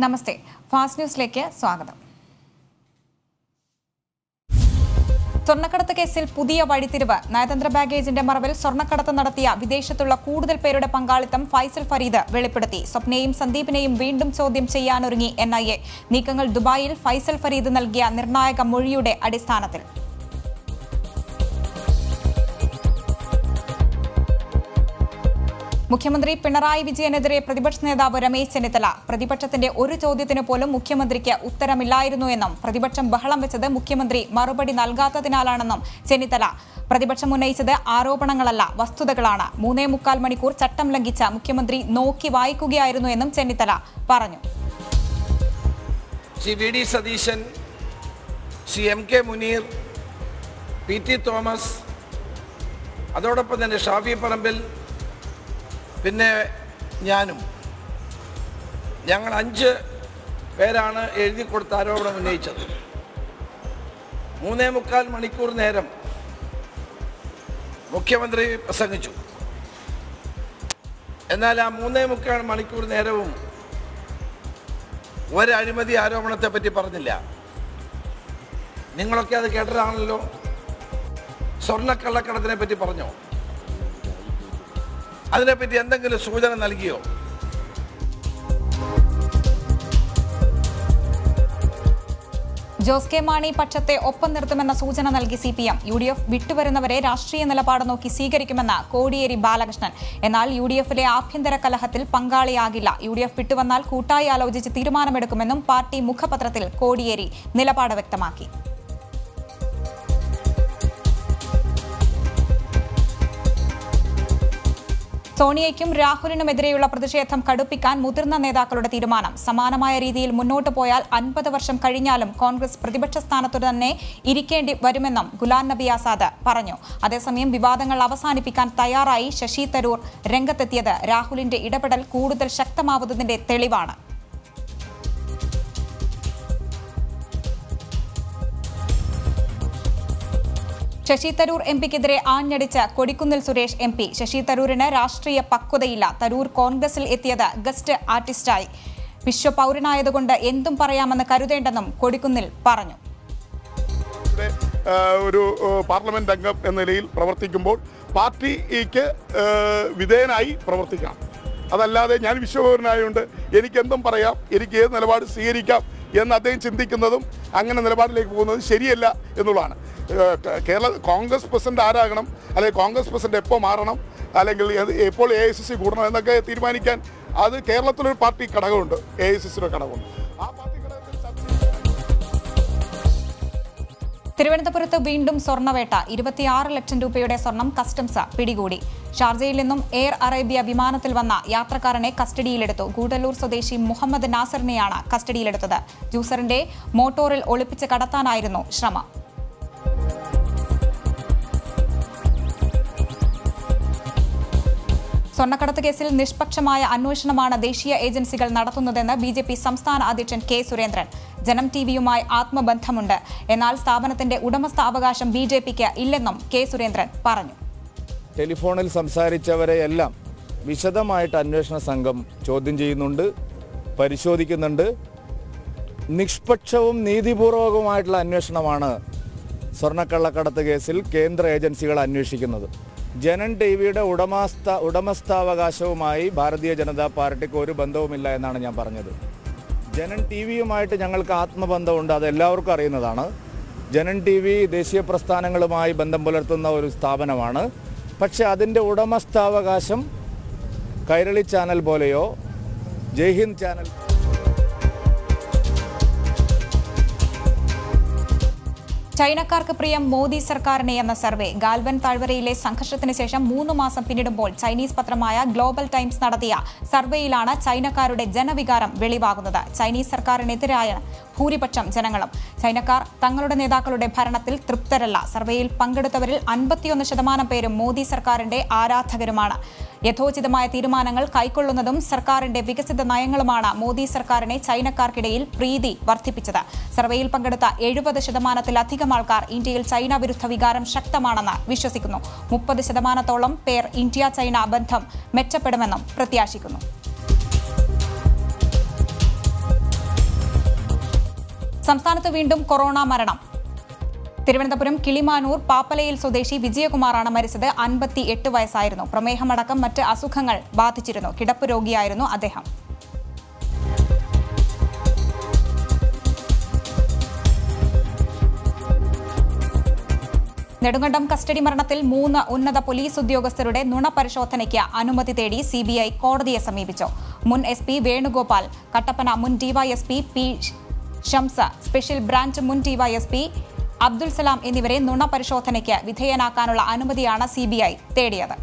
നമസ്തേ fast ന്യൂസിലേക്ക് സ്വാഗതം സ്വർണ്ണക്കടത്ത് കേസിൽ പുതിയ വഴിത്തിരിവ് നയതന്ത്ര ബാഗേജിന്റെ മറവിൽ സ്വർണ്ണക്കടത്ത് നടത്തിയ വിദേശത്തുള്ള കൂടുതൽ പേരുടെ പങ്കാളിത്തം ഫൈസൽ ഫരീദ് വെളിപ്പെടുത്തി സ്വപ്നയും സന്ദീപിനെയും വീണ്ടും ചോദ്യം ചെയ്യാനൊരുങ്ങി എൻ ഐ എ നീക്കങ്ങൾ ദുബായിൽ ഫൈസൽ ഫരീദ് നൽകിയ നിർണായക മൊഴിയുടെ അടിസ്ഥാനത്തിൽ മുഖ്യമന്ത്രി പിണറായി വിജയനെതിരെ പ്രതിപക്ഷ നേതാവ് രമേശ് ചെന്നിത്തല പ്രതിപക്ഷത്തിന്റെ ഒരു ചോദ്യത്തിന് പോലും മുഖ്യമന്ത്രിക്ക് ഉത്തരമില്ലായിരുന്നു എന്നും പ്രതിപക്ഷം ബഹളം വെച്ചത് മുഖ്യമന്ത്രി മറുപടി നൽകാത്തതിനാലാണെന്നും ചെന്നിത്തല പ്രതിപക്ഷം ഉന്നയിച്ചത് ആരോപണങ്ങളല്ല വസ്തുതകളാണ് മൂന്നേ മുക്കാൽ മണിക്കൂർ ചട്ടം ലംഘിച്ച മുഖ്യമന്ത്രി നോക്കി വായിക്കുകയായിരുന്നു എന്നും ചെന്നിത്തല പറഞ്ഞു Shri V D Satheesan Shri M K Muneer P T Thomas അതോടൊപ്പം തന്നെ ഷാഫി പറമ്പിൽ പിന്നെ ഞാനും ഞങ്ങൾ അഞ്ച് പേരാണ് എഴുതി കൊടുത്ത ആരോപണം ഉന്നയിച്ചത് മൂന്നേ മുക്കാൽ മണിക്കൂർ നേരം മുഖ്യമന്ത്രി പ്രസംഗിച്ചു എന്നാൽ ആ മൂന്നേ മുക്കാൽ മണിക്കൂർ നേരവും ഒരു അഴിമതി ആരോപണത്തെ പറ്റി പറഞ്ഞില്ല നിങ്ങളൊക്കെ അത് കേട്ടതാണല്ലോ സ്വർണ്ണക്കള്ളക്കടത്തിനെ പറ്റി പറഞ്ഞോ അതിനെപ്പറ്റി എന്തെങ്കിലും സൂചന നൽകിയോ ജോസ് കെ മാണി പക്ഷത്തെ ഒപ്പം നിർത്തുമെന്ന സൂചന നൽകി C P M U D F വിട്ടുവരുന്നവരെ രാഷ്ട്രീയ നിലപാട് നോക്കി സ്വീകരിക്കുമെന്ന് കോടിയേരി ബാലകൃഷ്ണൻ എന്നാൽ യു ഡി എഫിലെ ആഭ്യന്തര കലഹത്തിൽ പങ്കാളിയാകില്ല യു ഡി എഫ് വിട്ടുവന്നാൽ കൂട്ടായി ആലോചിച്ച് തീരുമാനമെടുക്കുമെന്നും പാർട്ടി മുഖപത്രത്തിൽ കോടിയേരി നിലപാട് വ്യക്തമാക്കി സോണിയയ്ക്കും രാഹുലിനുമെതിരെയുള്ള പ്രതിഷേധം കടുപ്പിക്കാൻ മുതിർന്ന നേതാക്കളുടെ തീരുമാനം സമാനമായ രീതിയിൽ മുന്നോട്ട് പോയാൽ അൻപത് വർഷം കഴിഞ്ഞാലും കോൺഗ്രസ് പ്രതിപക്ഷ സ്ഥാനത്തു തന്നെ ഇരിക്കേണ്ടി വരുമെന്നും ഗുലാം നബി ആസാദ് പറഞ്ഞു അതേസമയം വിവാദങ്ങൾ അവസാനിപ്പിക്കാൻ തയ്യാറായി ശശി തരൂർ രംഗത്തെത്തിയത് രാഹുലിന്റെ ഇടപെടൽ കൂടുതൽ ശക്തമാവുന്നതിന്റെ തെളിവാണ് ശശി തരൂർ എം പിക്കെതിരെ ആഞ്ഞടിച്ച് കൊടിക്കുന്നിൽ സുരേഷ് എം പി ശശി തരൂരിന് രാഷ്ട്രീയ പക്വതയില്ല തരൂർ കോൺഗ്രസിൽ എത്തിയത് ഗസ്റ്റ് ആർട്ടിസ്റ്റായി വിശ്വപൗരനായതുകൊണ്ട് എന്തും പറയാമെന്ന് കരുതേണ്ടെന്നും കൊടിക്കുന്നിൽ പറഞ്ഞു ഇവിടെ, ആ, ഒരു ആ, പാർലമെന്റ് അംഗം എന്ന നിലയിൽ പ്രവർത്തിക്കുമ്പോൾ പാർട്ടിക്ക് ആ, വിധേയനായി പ്രവർത്തിക്കണം അതല്ലാതെ ഞാൻ വിശ്വപൗരനായതുകൊണ്ട് എനിക്ക് എന്തും പറയാം എനിക്ക് ഏത് നിലപാട് സ്വീകരിക്കാം എന്ന് അദ്ദേഹം ചിന്തിക്കുന്നതും അങ്ങനെ നിലപാടിലേക്ക് പോകുന്നതും ശരിയല്ല എന്നുള്ളതാണ് ആ, ക- കേരള കോൺഗ്രസ് പ്രസിഡന്റ് ആരാകണം അല്ലെങ്കിൽ കോൺഗ്രസ് പ്രസിഡന്റ് എപ്പോൾ മാറണം അല്ലെങ്കിൽ ഏത് എപ്പോൾ എ ഐ സി സി കൂടണം എന്നൊക്കെ തീരുമാനിക്കാൻ അത് കേരളത്തിലൊരു പാർട്ടി ഘടകമുണ്ട് എ ഐ സി സിയുടെ ഘടകമുണ്ട് ആ പാർട്ടി ഘടകത്തിൽ ചർച്ച തിരുവനന്തപുരത്ത് വീണ്ടും സ്വർണ്ണവേട്ട ഇരുപത്തിയാറ് ലക്ഷം രൂപയുടെ സ്വർണം കസ്റ്റംസ് പിടികൂടി ഷാർജയിൽ നിന്നും എയർ അറേബ്യ വിമാനത്തിൽ വന്ന യാത്രക്കാരനെ കസ്റ്റഡിയിലെടുത്തു ഗൂഡല്ലൂർ സ്വദേശി മുഹമ്മദ് നാസറിനെയാണ് കസ്റ്റഡിയിലെടുത്തത് ജൂസറിന്റെ മോട്ടോറിൽ ഒളിപ്പിച്ച് കടത്താനായിരുന്നു ശ്രമം സ്വർണ്ണക്കടത്ത് കേസിൽ നിഷ്പക്ഷമായ അന്വേഷണമാണ് ദേശീയ ഏജൻസികൾ നടത്തുന്നതെന്ന് ബി ജെ പി സംസ്ഥാന അധ്യക്ഷൻ കെ സുരേന്ദ്രൻ ജനം ടി വിയുമായി ആത്മബന്ധമുണ്ട് എന്നാൽ സ്ഥാപനത്തിന്റെ ഉടമസ്ഥാവകാശം ബി ജെ പിക്ക് ഇല്ലെന്നും കെ സുരേന്ദ്രൻ പറഞ്ഞു ടെലിഫോണിൽ സംസാരിച്ചവരെയെല്ലാം വിശദമായിട്ട് അന്വേഷണ സംഘം ചോദ്യം ചെയ്യുന്നുണ്ട് പരിശോധിക്കുന്നുണ്ട് നിഷ്പക്ഷവും നീതിപൂർവകവുമായിട്ടുള്ള അന്വേഷണമാണ് സ്വർണ്ണക്കള്ളക്കടത്ത് കേസിൽ കേന്ദ്ര ഏജൻസികൾ അന്വേഷിക്കുന്നത് ജനൻ ടി വിയുടെ ഉടമസ്ഥ ഉടമസ്ഥാവകാശവുമായി ഭാരതീയ ജനതാ പാർട്ടിക്ക് ഒരു ബന്ധവുമില്ല എന്നാണ് ഞാൻ പറഞ്ഞത് ജനൻ ടി വിയുമായിട്ട് ഞങ്ങൾക്ക് ആത്മബന്ധമുണ്ട് അത് എല്ലാവർക്കും അറിയുന്നതാണ് ജനൻ ടി വി ദേശീയ പ്രസ്ഥാനങ്ങളുമായി ബന്ധം പുലർത്തുന്ന ഒരു സ്ഥാപനമാണ് പക്ഷെ അതിൻ്റെ ഉടമസ്ഥാവകാശം കൈരളി ചാനൽ പോലെയോ ജയ്ഹിന്ദ് ചാനൽ ചൈനക്കാർക്ക് പ്രിയം മോദി സർക്കാരിനെ എന്ന സർവേ ഗാൽവൻ താഴ്വരയിലെ സംഘർഷത്തിന് ശേഷം മൂന്ന് മാസം പിന്നിടുമ്പോൾ ചൈനീസ് പത്രമായ ഗ്ലോബൽ ടൈംസ് നടത്തിയ സർവേയിലാണ് ചൈനക്കാരുടെ ജനവികാരം വെളിവാകുന്നത് ചൈനീസ് സർക്കാരിനെതിരായ ഭൂരിപക്ഷം ജനങ്ങളും ചൈനക്കാർ തങ്ങളുടെ നേതാക്കളുടെ ഭരണത്തിൽ തൃപ്തരല്ല സർവേയിൽ പങ്കെടുത്തവരിൽ അൻപത്തിയൊന്ന് ശതമാനം പേരും മോദി സർക്കാരിന്റെ ആരാധകരുമാണ് യഥോചിതമായ തീരുമാനങ്ങൾ കൈക്കൊള്ളുന്നതും സർക്കാരിന്റെ വികസിത നയങ്ങളുമാണ് മോദി സർക്കാരിനെ ചൈനക്കാർക്കിടയിൽ പ്രീതി വർദ്ധിപ്പിച്ചത് സർവേയിൽ പങ്കെടുത്ത എഴുപത് ശതമാനത്തിലധികം ആൾക്കാർ ഇന്ത്യയിൽ ചൈന വിരുദ്ധ വികാരം ശക്തമാണെന്ന് വിശ്വസിക്കുന്നു മുപ്പത് ശതമാനത്തോളം പേർ ഇന്ത്യ ചൈന ബന്ധം മെച്ചപ്പെടുമെന്നും പ്രത്യാശിക്കുന്നു സംസ്ഥാനത്ത് വീണ്ടും കൊറോണ മരണം തിരുവനന്തപുരം കിളിമാനൂർ പാപ്പലയിൽ സ്വദേശി വിജയകുമാറാണ് മരിച്ചത് അൻപത്തി എട്ട് വയസ്സായിരുന്നു പ്രമേഹമടക്കം മറ്റ് അസുഖങ്ങൾ ബാധിച്ചിരുന്നു കിടപ്പ് രോഗിയായിരുന്നു അദ്ദേഹം നെടുങ്കണ്ടം കസ്റ്റഡി മരണത്തിൽ മൂന്ന് ഉന്നത പോലീസ് ഉദ്യോഗസ്ഥരുടെ നുണ പരിശോധനയ്ക്ക് അനുമതി തേടി സിബിഐ കോടതിയെ സമീപിച്ചു മുൻ എസ് പി വേണുഗോപാൽ കട്ടപ്പന മുൻ DYSP P Shamsa special branch മുൻ ഡിവൈഎസ്പി അബ്ദുൽ സലാം എന്നിവരെ നുണ പരിശോധനയ്ക്ക് വിധേയനാക്കാനുള്ള അനുമതിയാണ് സിബിഐ തേടിയത്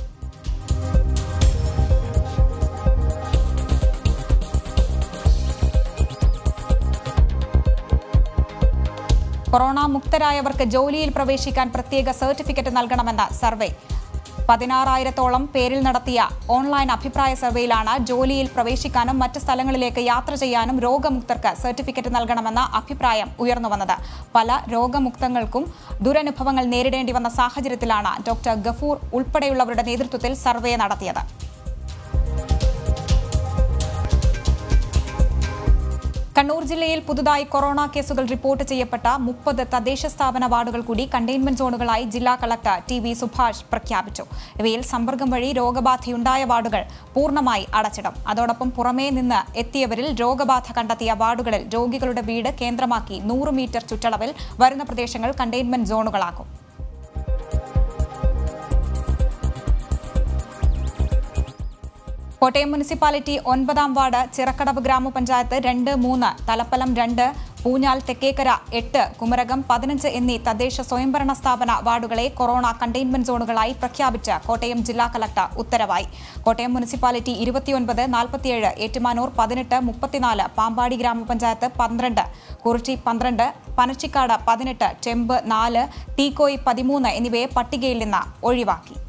കൊറോണ മുക്തരായവർക്ക് ജോലിയിൽ പ്രവേശിക്കാൻ പ്രത്യേക സർട്ടിഫിക്കറ്റ് നൽകണമെന്ന സർവേ പതിനാറായിരത്തോളം പേരിൽ നടത്തിയ ഓൺലൈൻ അഭിപ്രായ സർവേയിലാണ് ജോലിയിൽ പ്രവേശിക്കാനും മറ്റ് സ്ഥലങ്ങളിലേക്ക് യാത്ര ചെയ്യാനും രോഗമുക്തർക്ക് സർട്ടിഫിക്കറ്റ് നൽകണമെന്ന അഭിപ്രായം ഉയർന്നുവന്നത് പല രോഗമുക്തങ്ങൾക്കും ദുരനുഭവങ്ങൾ നേരിടേണ്ടി വന്ന സാഹചര്യത്തിലാണ് ഡോക്ടർ ഗഫൂർ ഉൾപ്പെടെയുള്ളവരുടെ നേതൃത്വത്തിൽ സർവേ നടത്തിയത് കണ്ണൂർ ജില്ലയിൽ പുതുതായി കൊറോണ കേസുകൾ റിപ്പോർട്ട് ചെയ്യപ്പെട്ട മുപ്പത് തദ്ദേശ സ്ഥാപന വാർഡുകൾ കൂടി കണ്ടെയ്ൻമെന്റ് സോണുകളായി ജില്ലാ കളക്ടർ ടി വി സുഭാഷ് പ്രഖ്യാപിച്ചു ഇവയിൽ സമ്പർക്കം വഴി രോഗബാധയുണ്ടായ വാർഡുകൾ പൂർണ്ണമായി അടച്ചിടും അതോടൊപ്പം പുറമേ നിന്ന് എത്തിയവരിൽ രോഗബാധ കണ്ടെത്തിയ വാർഡുകളിൽ രോഗികളുടെ വീട് കേന്ദ്രമാക്കി നൂറ് മീറ്റർ ചുറ്റളവിൽ വരുന്ന പ്രദേശങ്ങൾ കണ്ടെയ്ൻമെന്റ് സോണുകളാക്കും കോട്ടയം മുനിസിപ്പാലിറ്റി ഒൻപതാം വാർഡ് ചിറക്കടവ് ഗ്രാമപഞ്ചായത്ത് രണ്ട് മൂന്ന് തലപ്പലം രണ്ട് പൂഞ്ഞാൽ തെക്കേക്കര എട്ട് കുമരകം പതിനഞ്ച് എന്നീ തദ്ദേശ സ്വയംഭരണ സ്ഥാപന വാർഡുകളെ കൊറോണ കണ്ടെയ്ൻമെന്റ് സോണുകളായി പ്രഖ്യാപിച്ച് കോട്ടയം ജില്ലാ കളക്ടർ ഉത്തരവായി കോട്ടയം മുനിസിപ്പാലിറ്റി ഇരുപത്തിയൊൻപത് നാൽപ്പത്തിയേഴ് ഏറ്റുമാനൂർ പതിനെട്ട് മുപ്പത്തിനാല് പാമ്പാടി ഗ്രാമപഞ്ചായത്ത് പന്ത്രണ്ട് കുറിച്ചി പന്ത്രണ്ട് പനച്ചിക്കാട് പതിനെട്ട് ചെമ്പ് നാല് തീക്കോയി പതിമൂന്ന് എന്നിവയെ പട്ടികയിൽ നിന്ന് ഒഴിവാക്കി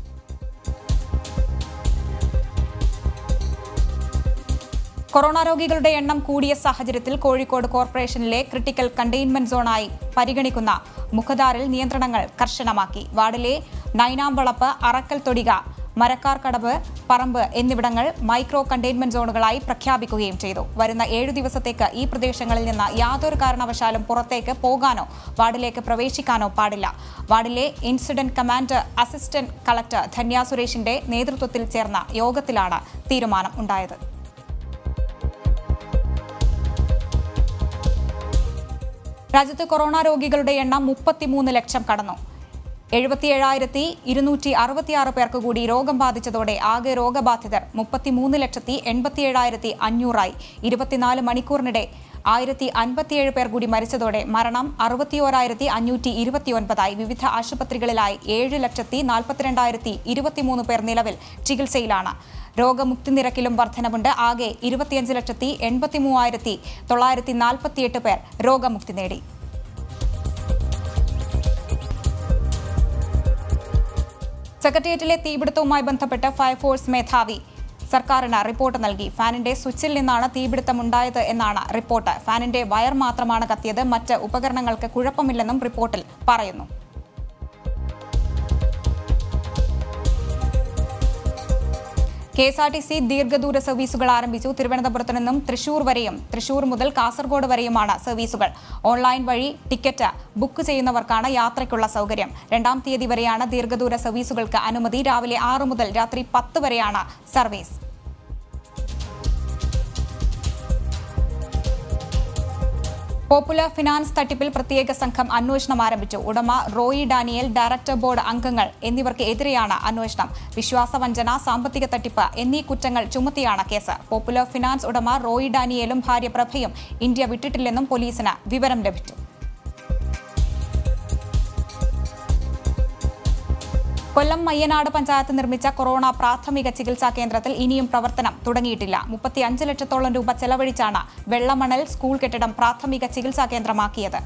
കൊറോണ രോഗികളുടെ എണ്ണം കൂടിയ സാഹചര്യത്തിൽ കോഴിക്കോട് കോർപ്പറേഷനിലെ ക്രിട്ടിക്കൽ കണ്ടെയ്ൻമെന്റ് സോണായി പരിഗണിക്കുന്ന മുഖദാറിൽ നിയന്ത്രണങ്ങൾ കർശനമാക്കി വാർഡിലെ നൈനാംവളപ്പ് അറക്കൽ തൊടിക മരക്കാർ കടവ് പറമ്പ് എന്നിവിടങ്ങൾ മൈക്രോ കണ്ടെയ്ൻമെന്റ് സോണുകളായി പ്രഖ്യാപിക്കുകയും ചെയ്തു വരുന്ന ഏഴു ദിവസത്തേക്ക് ഈ പ്രദേശങ്ങളിൽ നിന്ന് യാതൊരു കാരണവശാലും പുറത്തേക്ക് പോകാനോ വാർഡിലേക്ക് പ്രവേശിക്കാനോ പാടില്ല വാർഡിലെ incident commander assistant collector Dhanya സുരേഷിന്റെ നേതൃത്വത്തിൽ ചേർന്ന യോഗത്തിലാണ് തീരുമാനം ഉണ്ടായത് രാജ്യത്ത് കൊറോണ രോഗികളുടെ എണ്ണം മുപ്പത്തിമൂന്ന് ലക്ഷം കടന്നു എഴുപത്തിയേഴായിരത്തി ഇരുന്നൂറ്റി അറുപത്തിയാറ് പേർക്ക് കൂടി രോഗം ബാധിച്ചതോടെ ആകെ രോഗബാധിതർ മുപ്പത്തിമൂന്ന് ലക്ഷത്തി എൺപത്തിയേഴായിരത്തി അഞ്ഞൂറായി ഇരുപത്തിനാല് മണിക്കൂറിനിടെ ആയിരത്തി അൻപത്തിയേഴ് പേർ കൂടി മരിച്ചതോടെ മരണം അറുപത്തിയോരായിരത്തി അഞ്ഞൂറ്റി ഇരുപത്തിയൊൻപതായി വിവിധ ആശുപത്രികളിലായി ഏഴ് ലക്ഷത്തി നാൽപ്പത്തിരണ്ടായിരത്തി ഇരുപത്തിമൂന്ന് പേർ നിലവിൽ ചികിത്സയിലാണ് രോഗമുക്തി നിരക്കിലും വർധനവുണ്ട് ആകെ ഇരുപത്തിയഞ്ച് ലക്ഷത്തി എൺപത്തി മൂവായിരത്തി തൊള്ളായിരത്തി നാൽപ്പത്തിയെട്ട് പേർ രോഗമുക്തി നേടി സെക്രട്ടേറിയറ്റിലെ തീപിടുത്തവുമായി ബന്ധപ്പെട്ട് ഫയർഫോഴ്സ് മേധാവി സർക്കാരിന് റിപ്പോർട്ട് നൽകി ഫാനിന്റെ സ്വിച്ചിൽ നിന്നാണ് തീപിടുത്തമുണ്ടായത് എന്നാണ് റിപ്പോർട്ട് ഫാനിന്റെ വയർ മാത്രമാണ് കത്തിയത് മറ്റ് ഉപകരണങ്ങൾക്ക് കുഴപ്പമില്ലെന്നും റിപ്പോർട്ടിൽ പറയുന്നു K S R T C ദീർഘദൂര സർവീസുകൾ ആരംഭിച്ചു തിരുവനന്തപുരത്ത് നിന്നും തൃശൂർ വരെയും തൃശൂർ മുതൽ കാസർഗോഡ് വരെയുമാണ് സർവീസുകൾ ഓൺലൈൻ വഴി ടിക്കറ്റ് ബുക്ക് ചെയ്യുന്നവർക്കാണ് യാത്രയ്ക്കുള്ള സൗകര്യം രണ്ടാം തീയതി വരെയാണ് ദീർഘദൂര സർവീസുകൾക്ക് അനുമതി രാവിലെ ആറ് മുതൽ രാത്രി പത്ത് വരെയാണ് സർവീസ് പോപ്പുലർ ഫിനാൻസ് തട്ടിപ്പിൽ പ്രത്യേക സംഘം അന്വേഷണം ആരംഭിച്ചു ഉടമ റോയി ഡാനിയൽ ഡയറക്ടർ ബോർഡ് അംഗങ്ങൾ എന്നിവർക്ക് എതിരെയാണ് അന്വേഷണം വിശ്വാസവഞ്ചന സാമ്പത്തിക തട്ടിപ്പ് എന്നീ കുറ്റങ്ങൾ ചുമത്തിയാണ് കേസ് പോപ്പുലർ ഫിനാൻസ് ഉടമ റോയി ഡാനിയലും ഭാര്യ പ്രഭയും ഇന്ത്യ വിട്ടിട്ടില്ലെന്നും പോലീസിന് വിവരം ലഭിച്ചു കൊല്ലം മയ്യനാട് പഞ്ചായത്ത് നിർമ്മിച്ച കൊറോണ പ്രാഥമിക ചികിത്സാ കേന്ദ്രത്തിൽ ഇനിയും പ്രവർത്തനം തുടങ്ങിയിട്ടില്ല മുപ്പത്തിയഞ്ച് ലക്ഷത്തോളം രൂപ ചെലവഴിച്ചാണ് വെള്ളമണൽ സ്കൂൾ കെട്ടിടം പ്രാഥമിക ചികിത്സാ കേന്ദ്രമാക്കിയത്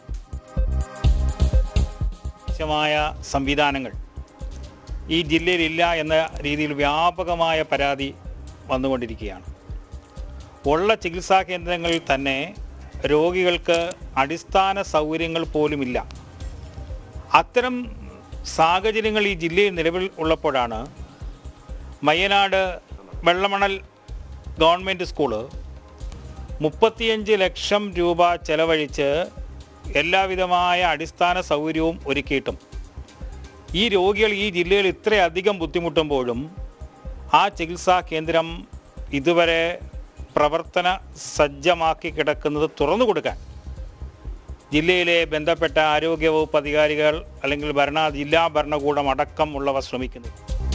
ആവശ്യമായ സംവിധാനങ്ങൾ ഈ ജില്ലയിലില്ല എന്ന രീതിയിൽ വ്യാപകമായ പരാതി വന്നുകൊണ്ടിരിക്കുകയാണ് ഉള്ള ചികിത്സാ കേന്ദ്രങ്ങളിൽ തന്നെ രോഗികൾക്ക് അടിസ്ഥാന സൗകര്യങ്ങൾ പോലുമില്ല അത്തരം സാഹചര്യങ്ങൾ ഈ ജില്ലയിൽ നിലവിൽ ഉള്ളപ്പോഴാണ് മയ്യനാട് വെള്ളമണൽ ഗവൺമെൻറ് സ്കൂള് മുപ്പത്തിയഞ്ച് ലക്ഷം രൂപ ചെലവഴിച്ച് എല്ലാവിധമായ അടിസ്ഥാന സൗകര്യവും ഒരുക്കിയിട്ടും ഈ രോഗികൾ ഈ ജില്ലയിൽ ഇത്രയധികം ബുദ്ധിമുട്ടുമ്പോഴും ആ ചികിത്സാ കേന്ദ്രം ഇതുവരെ പ്രവർത്തന സജ്ജമാക്കി കിടക്കുന്നത് തുറന്നു കൊടുക്കാൻ ജില്ലയിലെ ബന്ധപ്പെട്ട ആരോഗ്യവകുപ്പ് അധികാരികൾ അല്ലെങ്കിൽ ഭരണ ജില്ലാ ഭരണകൂടം അടക്കം ഉള്ളവ ശ്രമിക്കുന്നു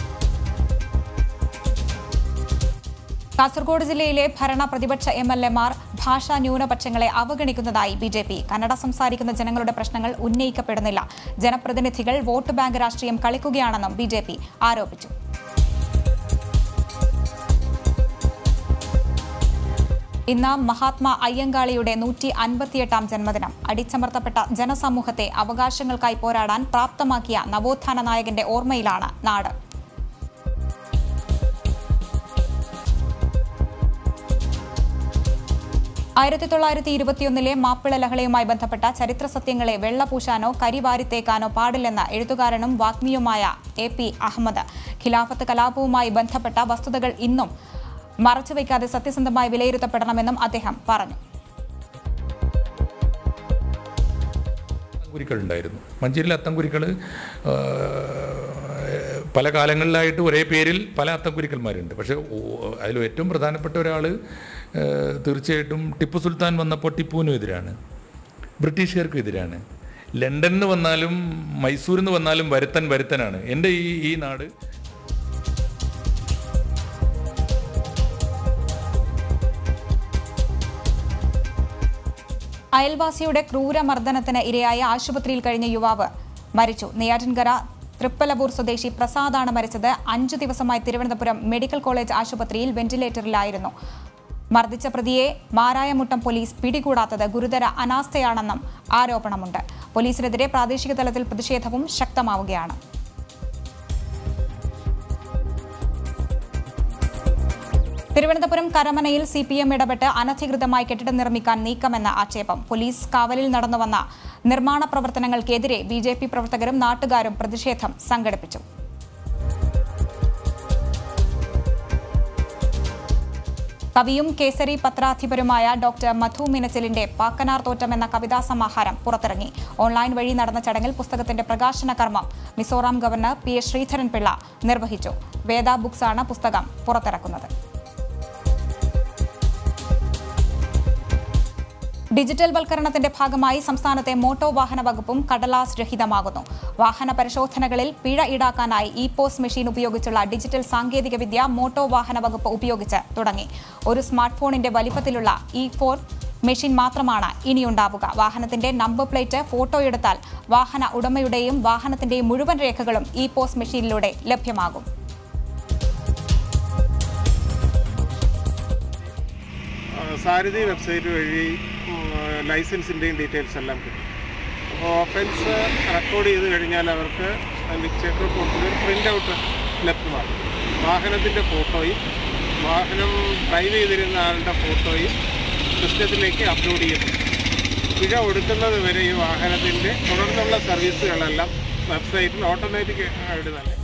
കാസർഗോഡ് ജില്ലയിലെ ഭരണ പ്രതിപക്ഷ എം എൽ എമാർ ഭാഷാ ന്യൂനപക്ഷങ്ങളെ അവഗണിക്കുന്നതായി ബി ജെ പി കന്നഡ സംസാരിക്കുന്ന ജനങ്ങളുടെ പ്രശ്നങ്ങൾ ഉന്നയിക്കപ്പെടുന്നില്ല ജനപ്രതിനിധികൾ വോട്ട് ബാങ്ക് രാഷ്ട്രീയം കളിക്കുകയാണെന്നും ബി ജെ പി ആരോപിച്ചു ഇന്ന് മഹാത്മാ അയ്യങ്കാളിയുടെ നൂറ്റി അൻപത്തിയെട്ടാം ജന്മദിനം അടിച്ചമർത്തപ്പെട്ട ജനസമൂഹത്തെ അവകാശങ്ങൾക്കായി പോരാടാൻ പ്രാപ്തമാക്കിയ നവോത്ഥാന നായകന്റെ ഓർമ്മയിലാണ് നാട് ആയിരത്തി തൊള്ളായിരത്തി ഇരുപത്തിയൊന്നിലെ മാപ്പിള ലഹളയുമായി ബന്ധപ്പെട്ട ചരിത്ര സത്യങ്ങളെ വെള്ളപൂശാനോ കരിവാരിത്തേക്കാനോ പാടില്ലെന്ന് എഴുത്തുകാരനും വാഗ്മിയുമായ എ പി അഹമ്മദ് ഖിലാഫത്ത് കലാപവുമായി ബന്ധപ്പെട്ട വസ്തുതകൾ ഇന്നും മറച്ചുവെക്കാതെ സത്യസന്ധമായി വിലയിരുത്തപ്പെടണമെന്നും അദ്ദേഹം പറഞ്ഞു അത്തംകുരിക്കൾ ഉണ്ടായിരുന്നു മഞ്ചേരിയിലെ അത്തംകുരിക്കൾ പല കാലങ്ങളിലായിട്ട് ഒരേ പേരിൽ പല അത്തംകുരിക്കന്മാരുണ്ട് പക്ഷേ ഓ- അതിൽ ഏറ്റവും പ്രധാനപ്പെട്ട ഒരാൾ തീർച്ചയായിട്ടും ടിപ്പു സുൽത്താൻ വന്നപ്പോൾ ടിപ്പുവിനും എതിരാണ് ബ്രിട്ടീഷുകാർക്കും എതിരാണ് ലണ്ടനിൽ നിന്ന് വന്നാലും മൈസൂരിൽ നിന്ന് വന്നാലും വരുത്തൻ വരുത്തനാണ് എൻ്റെ ഈ ഈ നാട് അയൽവാസിയുടെ ക്രൂരമർദ്ദനത്തിന് ഇരയായ ആശുപത്രിയിൽ കഴിഞ്ഞ യുവാവ് മരിച്ചു നെയ്യാറ്റിൻകര തൃപ്പലപൂർ സ്വദേശി പ്രസാദാണ് മരിച്ചത് അഞ്ചു ദിവസമായി തിരുവനന്തപുരം മെഡിക്കൽ കോളേജ് ആശുപത്രിയിൽ വെന്റിലേറ്ററിലായിരുന്നു മർദ്ദിച്ച പ്രതിയെ മാരായമുട്ടം പോലീസ് പിടികൂടാത്തത് ഗുരുതര അനാസ്ഥയാണെന്നും ആരോപണമുണ്ട് പോലീസിനെതിരെ പ്രാദേശിക തലത്തിൽ പ്രതിഷേധവും ശക്തമാവുകയാണ് തിരുവനന്തപുരം കരമനയിൽ സി പി എം ഇടപെട്ട് അനധികൃതമായി കെട്ടിടം നിർമ്മിക്കാൻ നീക്കമെന്ന ആക്ഷേപം പോലീസ് കാവലിൽ നടന്നുവന്ന നിർമ്മാണ പ്രവർത്തനങ്ങൾക്കെതിരെ ബി ജെ പി പ്രവർത്തകരും നാട്ടുകാരും പ്രതിഷേധം സംഘടിപ്പിച്ചു കവിയും കേസരി പത്രാധിപരുമായ ഡോക്ടർ മധു മിനച്ചലിന്റെ പാക്കനാർ തോറ്റം എന്ന കവിതാ സമാഹാരം പുറത്തിറങ്ങി ഓൺലൈൻ വഴി നടന്ന ചടങ്ങിൽ പുസ്തകത്തിന്റെ പ്രകാശന കർമ്മം Mizoram governor P S Sreedharan Pillai നിർവഹിച്ചു വേദ ബുക്സാണ് പുസ്തകം പുറത്തിറക്കുന്നത് ഡിജിറ്റൽ വൽക്കരണത്തിന്റെ ഭാഗമായി സംസ്ഥാനത്തെ മോട്ടോർ വാഹന വകുപ്പും കടലാസ് രഹിതമാകുന്നു വാഹന പരിശോധനകളിൽ പിഴ ഈടാക്കാനായി ഇ പോസ് മെഷീൻ ഉപയോഗിച്ചുള്ള ഡിജിറ്റൽ സാങ്കേതികവിദ്യ മോട്ടോർ വാഹന വകുപ്പ് ഉപയോഗിച്ച് തുടങ്ങി ഒരു സ്മാർട്ട് ഫോണിന്റെ വലിപ്പത്തിലുള്ള ഇ ഫോർ മെഷീൻ മാത്രമാണ് ഇനിയുണ്ടാവുക വാഹനത്തിന്റെ നമ്പർ പ്ലേറ്റ് ഫോട്ടോ എടുത്താൽ വാഹന ഉടമയുടെയും വാഹനത്തിന്റെയും മുഴുവൻ രേഖകളും ഇ പോസ് മെഷീനിലൂടെ ലഭ്യമാകും സാരഥി വെബ്സൈറ്റ് വഴി ലൈസൻസിൻ്റെയും ഡീറ്റെയിൽസ് എല്ലാം കിട്ടും അപ്പോൾ ഓഫൻസ് റെക്കോർഡ് ചെയ്ത് കഴിഞ്ഞാൽ അവർക്ക് അതിൻ്റെ ചെക്ക് റിപ്പോർട്ടിൽ പ്രിൻ്റ് ഔട്ട് ലഭ്യമാണ് വാഹനത്തിൻ്റെ ഫോട്ടോയും വാഹനം ഡ്രൈവ് ചെയ്തിരുന്ന ആളുടെ ഫോട്ടോയും സിസ്റ്റത്തിലേക്ക് അപ്ലോഡ് ചെയ്യപ്പെടും പിഴ ഒടുക്കുന്നത് വരെ ഈ വാഹനത്തിൻ്റെ തുടർന്നുള്ള സർവീസുകളെല്ലാം വെബ്സൈറ്റിൽ ഓട്ടോമാറ്റിക് ആയിട്ട് തന്നെ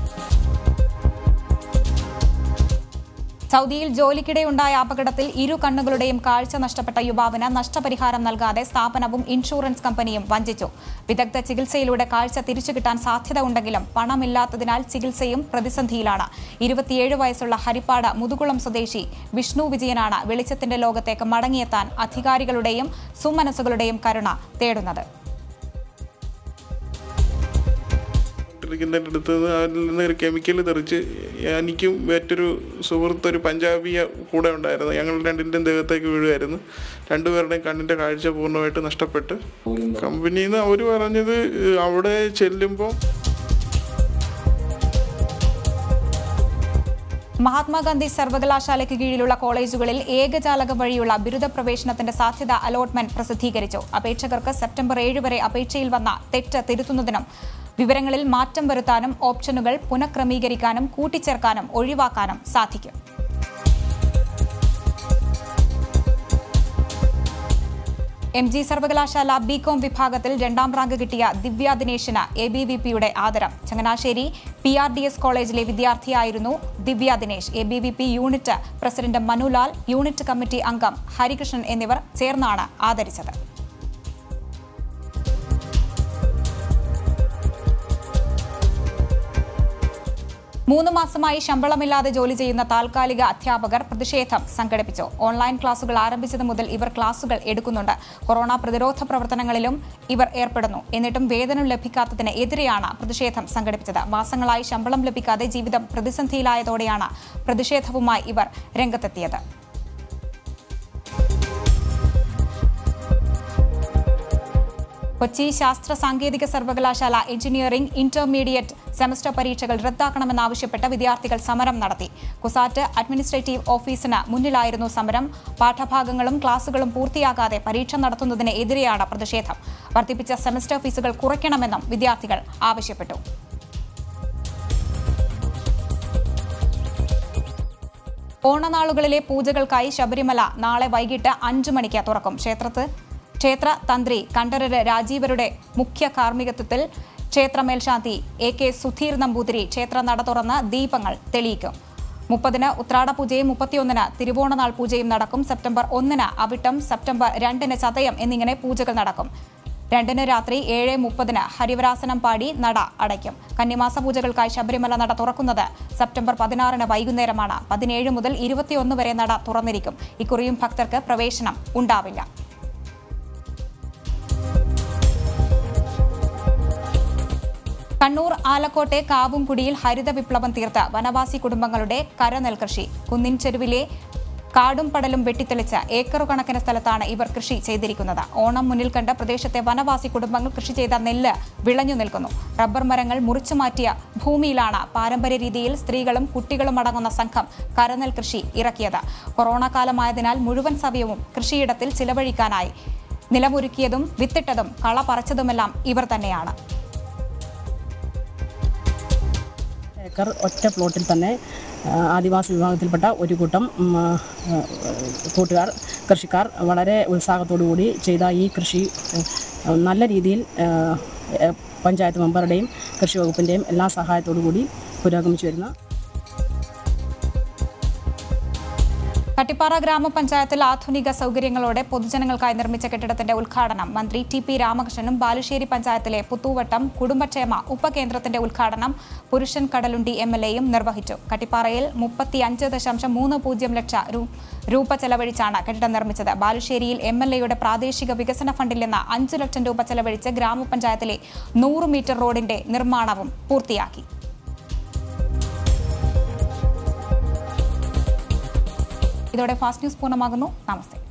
സൗദിയിൽ ജോലിക്കിടെയുണ്ടായ അപകടത്തിൽ ഇരു കണ്ണുകളുടെയും കാഴ്ച നഷ്ടപ്പെട്ട യുവാവിന് നഷ്ടപരിഹാരം നൽകാതെ സ്ഥാപനവും ഇൻഷുറൻസ് കമ്പനിയും വഞ്ചിച്ചു വിദഗ്ധ ചികിത്സയിലൂടെ കാഴ്ച തിരിച്ചു കിട്ടാൻ സാധ്യത ഉണ്ടെങ്കിലും പണമില്ലാത്തതിനാൽ ചികിത്സയും പ്രതിസന്ധിയിലാണ് ഇരുപത്തിയേഴ് വയസ്സുള്ള ഹരിപ്പാട് മുതുകുളം സ്വദേശി വിഷ്ണു വിജയനാണ് വെളിച്ചത്തിന്റെ ലോകത്തേക്ക് മടങ്ങിയെത്താൻ അധികാരികളുടെയും സുമനസ്സുകളുടെയും കരുണ തേടുന്നത് ഇരിക്കുന്നതിൻ്റെ അടുത്ത് നിന്ന് അതിൽ നിന്ന് ഒരു കെമിക്കൽ തെറിച്ച് എനിക്കും മറ്റൊരു സുഹൃത്ത് ഒരു പഞ്ചാബിയ കൂടെ ഉണ്ടായിരുന്നു ഞങ്ങൾ രണ്ടിൻ്റെയും ദേഹത്തേക്ക് വീഴുമായിരുന്നു രണ്ടുപേരുടെയും കണ്ണിൻ്റെ കാഴ്ച പൂർണ്ണമായിട്ട് നഷ്ടപ്പെട്ട് കമ്പനിയിൽ നിന്ന് അവർ പറഞ്ഞത് അവിടെ ചെല്ലുമ്പോൾ മഹാത്മാഗാന്ധി സർവകലാശാലയ്ക്ക് കീഴിലുള്ള കോളേജുകളിൽ ഏകജാലകം വഴിയുള്ള ബിരുദ പ്രവേശനത്തിന്റെ സാധ്യത അലോട്ട്മെന്റ് പ്രസിദ്ധീകരിച്ചു അപേക്ഷകർക്ക് സെപ്റ്റംബർ ഏഴ് വരെ അപേക്ഷയിൽ വന്ന തെറ്റ് തിരുത്തുന്നതിനും വിവരങ്ങളിൽ മാറ്റം വരുത്താനും ഓപ്ഷനുകൾ പുനഃക്രമീകരിക്കാനും കൂട്ടിച്ചേർക്കാനും ഒഴിവാക്കാനും സാധിക്കും എം ജി സർവകലാശാല ബികോം വിഭാഗത്തിൽ രണ്ടാം റാങ്ക് കിട്ടിയ ദിവ്യ ദിനേശിന് എ ബി വി പിയുടെ ആദരം Changanassery P R D S കോളേജിലെ വിദ്യാർത്ഥിയായിരുന്നു Divya Dinesh A B V P unit president Manulal unit committee അംഗം ഹരികൃഷ്ണൻ എന്നിവർ ചേർന്നാണ് ആദരിച്ചത് മൂന്ന് മാസമായി ശമ്പളമില്ലാതെ ജോലി ചെയ്യുന്ന താൽക്കാലിക അധ്യാപകർ പ്രതിഷേധം സംഘടിപ്പിച്ചു ഓൺലൈൻ ക്ലാസുകൾ ആരംഭിച്ചത് മുതൽ ഇവർ ക്ലാസുകൾ എടുക്കുന്നുണ്ട് കൊറോണ പ്രതിരോധ പ്രവർത്തനങ്ങളിലും ഇവർ ഏർപ്പെടുന്നു എന്നിട്ടും വേതനം ലഭിക്കാത്തതിന് എതിരെയാണ് പ്രതിഷേധം സംഘടിപ്പിച്ചത് മാസങ്ങളായി ശമ്പളം ലഭിക്കാതെ ജീവിതം പ്രതിസന്ധിയിലായതോടെയാണ് പ്രതിഷേധവുമായി ഇവർ രംഗത്തെത്തിയത് കൊച്ചി ശാസ്ത്ര സാങ്കേതിക സർവകലാശാല എഞ്ചിനീയറിംഗ് ഇന്റർമീഡിയറ്റ് സെമസ്റ്റർ പരീക്ഷകൾ റദ്ദാക്കണമെന്നാവശ്യപ്പെട്ട് വിദ്യാർത്ഥികൾ സമരം നടത്തി കുസാറ്റ് അഡ്മിനിസ്ട്രേറ്റീവ് ഓഫീസിന് മുന്നിലായിരുന്നു സമരം പാഠഭാഗങ്ങളും ക്ലാസുകളും പൂർത്തിയാകാതെ പരീക്ഷ നടത്തുന്നതിന് എതിരെയാണ് പ്രതിഷേധം വർദ്ധിപ്പിച്ച സെമസ്റ്റർ ഫീസുകൾ കുറയ്ക്കണമെന്നും വിദ്യാർത്ഥികൾ ആവശ്യപ്പെട്ടു ഓണനാളുകളിലെ പൂജകൾക്കായി ശബരിമല നാളെ വൈകിട്ട് അഞ്ചു മണിക്ക് തുറക്കും ക്ഷേത്രത്ത് ക്ഷേത്ര തന്ത്രി കണ്ഠരര് രാജീവരുടെ മുഖ്യ കാർമ്മികത്വത്തിൽ ക്ഷേത്ര മേൽശാന്തി എ കെ സുധീർ നമ്പൂതിരി ക്ഷേത്ര നട തുറന്ന് ദീപങ്ങൾ തെളിയിക്കും മുപ്പതിന് ഉത്രാട പൂജയും മുപ്പത്തിയൊന്നിന് തിരുവോണനാൾ പൂജയും നടക്കും സെപ്റ്റംബർ ഒന്നിന് അവിട്ടം സെപ്റ്റംബർ രണ്ടിന് ചതയം എന്നിങ്ങനെ പൂജകൾ നടക്കും രണ്ടിന് രാത്രി ഏഴ് മുപ്പതിന് ഹരിവരാസനം പാടി നട അടയ്ക്കും കന്നിമാസ പൂജകൾക്കായി ശബരിമല നട തുറക്കുന്നത് സെപ്റ്റംബർ പതിനാറിന് വൈകുന്നേരമാണ് പതിനേഴ് മുതൽ ഇരുപത്തിയൊന്ന് വരെ നട തുറന്നിരിക്കും ഇക്കുറിയും ഭക്തർക്ക് പ്രവേശനം ഉണ്ടാവില്ല കണ്ണൂർ ആലക്കോട്ടെ കാവുംകുടിയിൽ ഹരിത വിപ്ലവം തീർത്ത വനവാസി കുടുംബങ്ങളുടെ കരനെൽകൃഷി കുന്നിൻ ചെരുവിലെ കാടും പടലും വെട്ടിത്തെളിച്ച് ഏക്കറു കണക്കിന് സ്ഥലത്താണ് ഇവർ കൃഷി ചെയ്തിരിക്കുന്നത് ഓണം മുന്നിൽ കണ്ട് പ്രദേശത്തെ വനവാസി കുടുംബങ്ങൾ കൃഷി ചെയ്ത നെല്ല് വിളഞ്ഞു നിൽക്കുന്നു റബ്ബർ മരങ്ങൾ മുറിച്ചു മാറ്റിയ ഭൂമിയിലാണ് പാരമ്പര്യ രീതിയിൽ സ്ത്രീകളും കുട്ടികളും അടങ്ങുന്ന സംഘം കരനെൽ കൃഷി ഇറക്കിയത് കൊറോണ കാലമായതിനാൽ മുഴുവൻ സമയവും കൃഷിയിടത്തിൽ ചിലവഴിക്കാനായി നിലമൊരുക്കിയതും വിത്തിട്ടതും കള പറിച്ചതുമെല്ലാം ഇവർ തന്നെയാണ് ഏക്കർ ഒറ്റ പ്ലോട്ടിൽ തന്നെ ആ, ആദിവാസി വിഭാഗത്തിൽപ്പെട്ട ഒരു കൂട്ടം ഉം, ആ, ആ, കൂട്ടുകാർ കൃഷിക്കാർ വളരെ ഉത്സാഹത്തോടു കൂടി ചെയ്ത ഈ കൃഷി ആ, നല്ല രീതിയിൽ ആ, ആ, പഞ്ചായത്ത് മെമ്പറുടെയും കൃഷി വകുപ്പിൻ്റെയും എല്ലാ സഹായത്തോടു കൂടി പുരോഗമിച്ചു വരുന്ന കട്ടിപ്പാറ ഗ്രാമപഞ്ചായത്തിൽ ആധുനിക സൗകര്യങ്ങളോടെ പൊതുജനങ്ങൾക്കായി നിർമ്മിച്ച കെട്ടിടത്തിന്റെ ഉദ്ഘാടനം മന്ത്രി ടി പി രാമകൃഷ്ണനും ബാലുശ്ശേരി പഞ്ചായത്തിലെ പുത്തൂവട്ടം കുടുംബക്ഷേമ ഉപകേന്ദ്രത്തിന്റെ ഉദ്ഘാടനം പുരുഷൻ കടലുണ്ടി എം എൽ എയും നിർവഹിച്ചു കട്ടിപ്പാറയിൽ മുപ്പത്തിയഞ്ച് ദശാംശം മൂന്ന് പൂജ്യം ലക്ഷം രൂ- രൂപ ചെലവഴിച്ചാണ് കെട്ടിടം നിർമ്മിച്ചത് ബാലുശ്ശേരിയിൽ എം എൽ എയുടെ പ്രാദേശിക വികസന ഫണ്ടിൽ നിന്ന് അഞ്ച് ലക്ഷം രൂപ ചെലവഴിച്ച് ഗ്രാമപഞ്ചായത്തിലെ നൂറ് മീറ്റർ റോഡിന്റെ നിർമ്മാണവും പൂർത്തിയാക്കി ഇതോടെ ഫാസ്റ്റ് ന്യൂസ് പൂർണ്ണമാകുന്നു നമസ്തേ